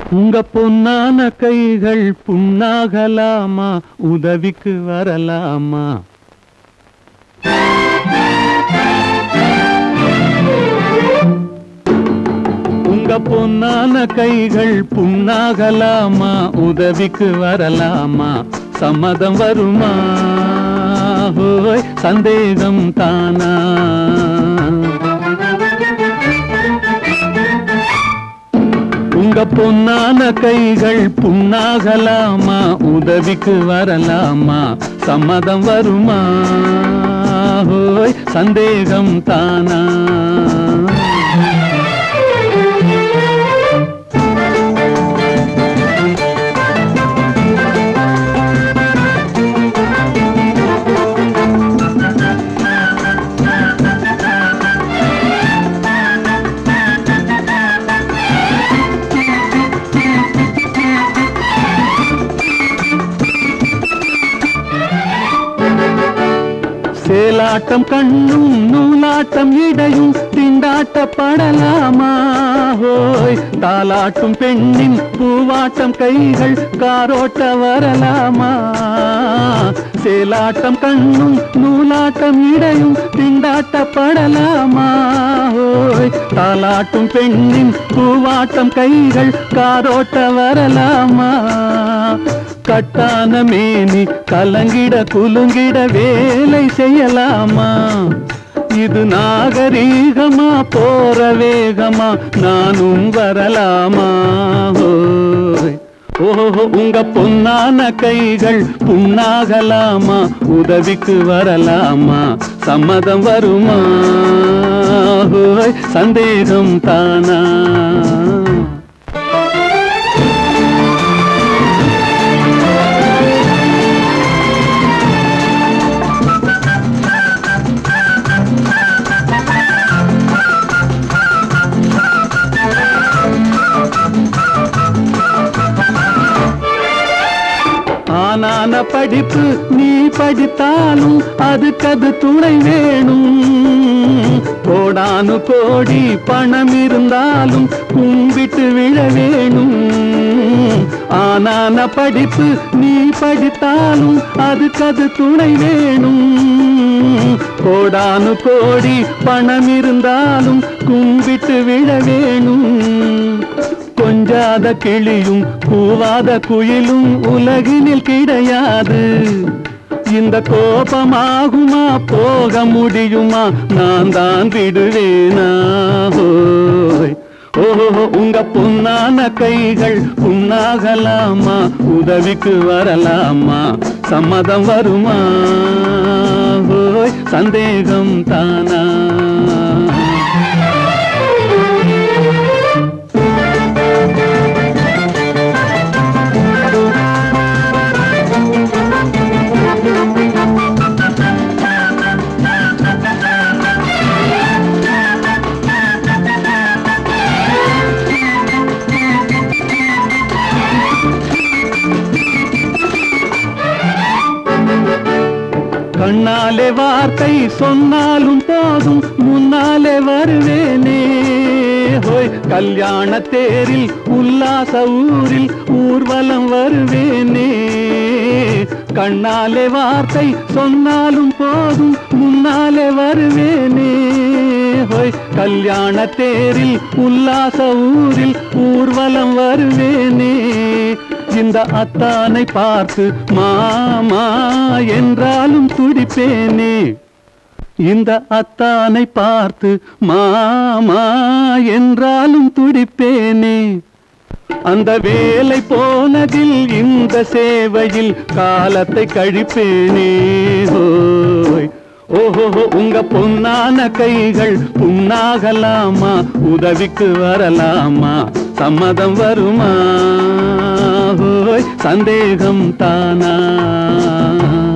உங்க பொன்னான கைகள் புண்ணாகலாமா உதவிக்கு வரலாமா உங்க பொன்னான கைகள் புண்ணாகலாமா உதவிக்கு வரலாமா சம்மதம் வருமா ஹோய் சந்தேகம் தானா உங்க பொன்னான கைகள் புண்ணாகலாமா உதவிக்கு வரலாமா சம்மதம் வருமா ஹோய் சந்தேகம் தானா சேலாட்டம் கண்ணும் நூலாட்டம் இடையும் திண்டாட்டப்படலாமா ஹோய் தாலாட்டும் பெண்ணின் பூவாட்டம் கைகள் காரோட்ட வரலாமா சேலாட்டம் கண்ணும் நூலாட்டம் இடையும் திண்டாட்டப்படலாமா ஹோய் தாலாட்டும் பெண்ணின் பூவாட்டம் கைகள் காரோட்ட வரலாமா கட்டான மேனி கலங்கிட குலுங்கிட வேலை செய்யலாமா இது நாகரீகமா போற வேகமா நானும் வரலாமா ஹோய். ஓஹோ உங்க பொன்னான கைகள் புண்ணாகலாமா உதவிக்கு வரலாமா சம்மதம் வருமா ஹோய் சந்தேகம் தானா ஆனான படிப்பு நீ படித்தாலும் அதுக்கது துணை வேணும் கோடானு கோடி பணம் இருந்தாலும் கும்பிட்டு விழ வேணும் ஆனான படிப்பு நீ படித்தாலும் அதுக்கது துணை வேணும் கோடானு கோடி பணம் இருந்தாலும் கும்பிட்டு விழ வேணும் கொஞ்சாத கிளியும் கூவாத குயிலும் உலகினில் கிடையாது இந்த கோபமாகுமா போக முடியுமா நான் தான் விடுவேனா ஹோய். ஓஹோ உங்க பொன்னான கைகள் புண்ணாகலாமா உதவிக்கு வரலாமா சம்மதம் வருமா ஹோய் சந்தேகம் தானா கண்ணாலே வார்த்தை சொன்னாலும் போதும் முன்னாலே வருவேனே ஹோய் கல்யாண தேரில் உல்லாச ஊரில் ஊர்வலம் வருவேனே கண்ணாலே வார்த்தை சொன்னாலும் போதும் முன்னாலே வருவேனே ஹோய் கல்யாண தேரில் உல்லாச ஊரில் ஊர்வலம் வருவேனே இந்த அத்தானை பார்த்து மாமா என்றாலும் துடிப்பேனே இந்த அத்தானை பார்த்து மாமா என்றாலும் துடிப்பேனே அந்த வேலை போனதில் இந்த சேவையில் காலத்தை கழிப்பேனே ஹோய் ஓஹோ உங்க பொன்னான கைகள் புண்ணாகலாமா உதவிக்கு வரலாமா சம்மதம் வருமா ஹோய் சந்தேகம் தானா